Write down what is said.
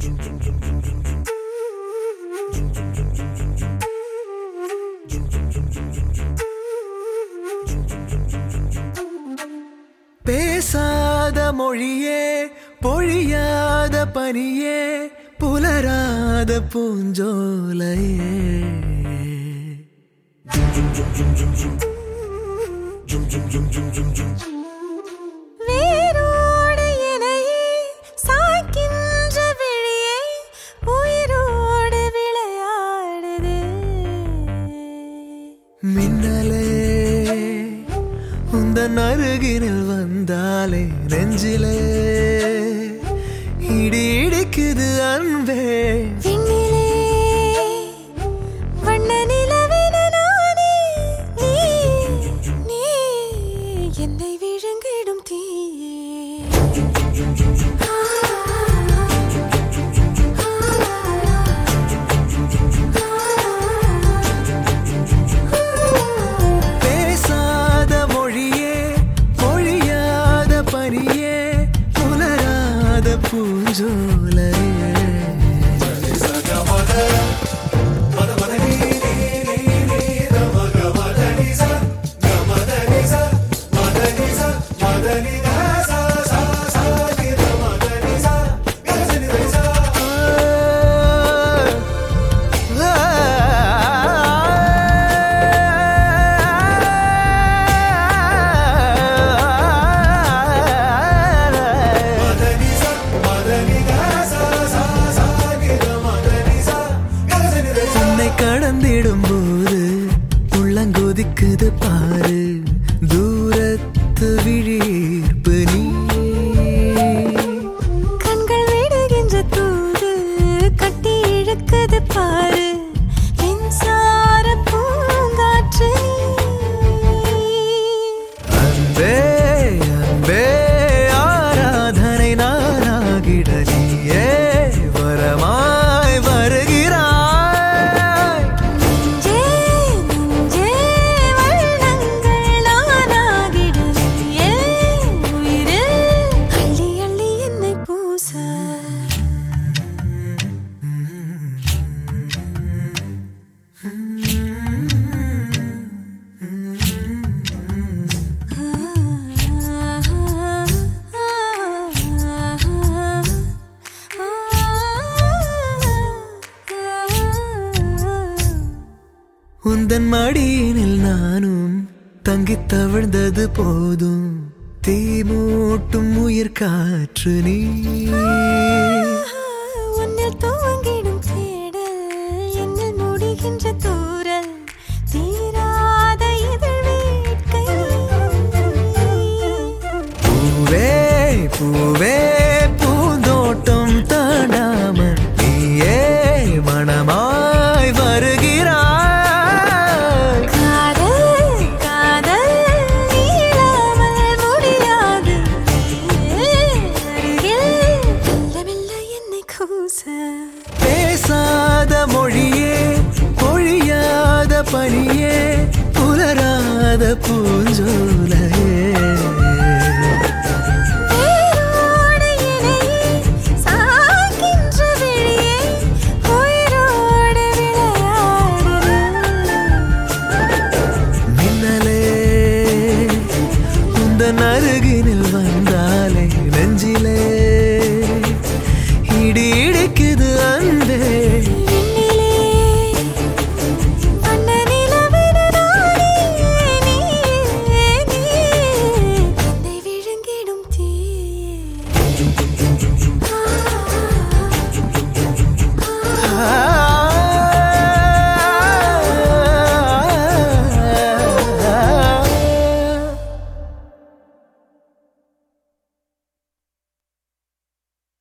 பேசாத மொழியே பொழியாத பனியே புலராத பூஞ்சோலையே வேரோடு இலையே சாய்க்கின்ற விழியே உயிரோடு விளையாடுது மின்னலே உந்தன் அருகினில் வந்தாலே நெஞ்சிலே இடி இடிக்குது அன்பே விண்ணிலே வண்ண நிலவென நானே நீ நீ என்னை விழுங்கிடும் தீயே பேசாத மொழியே பொழியாத பனியே புலராத பூஞ்சோலையே உன்னை கடந்திடும் போது உள்ளங்கொதிக்குது பாரு தூரத்து விழிப்பு நீ கண்கள் விடுகின்ற தூது கட்டி இழுக்குது பாரு மின்சார பூங்காற்று நீ அன்பே அன்பே ஆராதனை நானாகிட நீயே வரமாய் வருகிறாய் நெஞ்சே நெஞ்சே வண்ணங்கள் நானாகிடுறியே உயிரில் அள்ளி அள்ளி என்னை பூச உந்தன் மடியினில் நானும் தங்கித் தவழ்ந்தது போதும் தீ மூட்டும் உயிர் காற்று நீ உன்னில் துவங்கிடும் தேடல் என்னில் முடிகின்ற தூரல் தீராத இதழ் வேட்கை பூவே பூவே பூந்தோட்டம் தாண்டாமல் நீயே மனமாய் வருகிறாய் காதல் காதல் நீளாமல் முடியாது அருகில் மெல்ல மெல்ல என்னை கூச பேசாத மொழியே பொழியாத பனியே புலராத பூஞ்சோலையே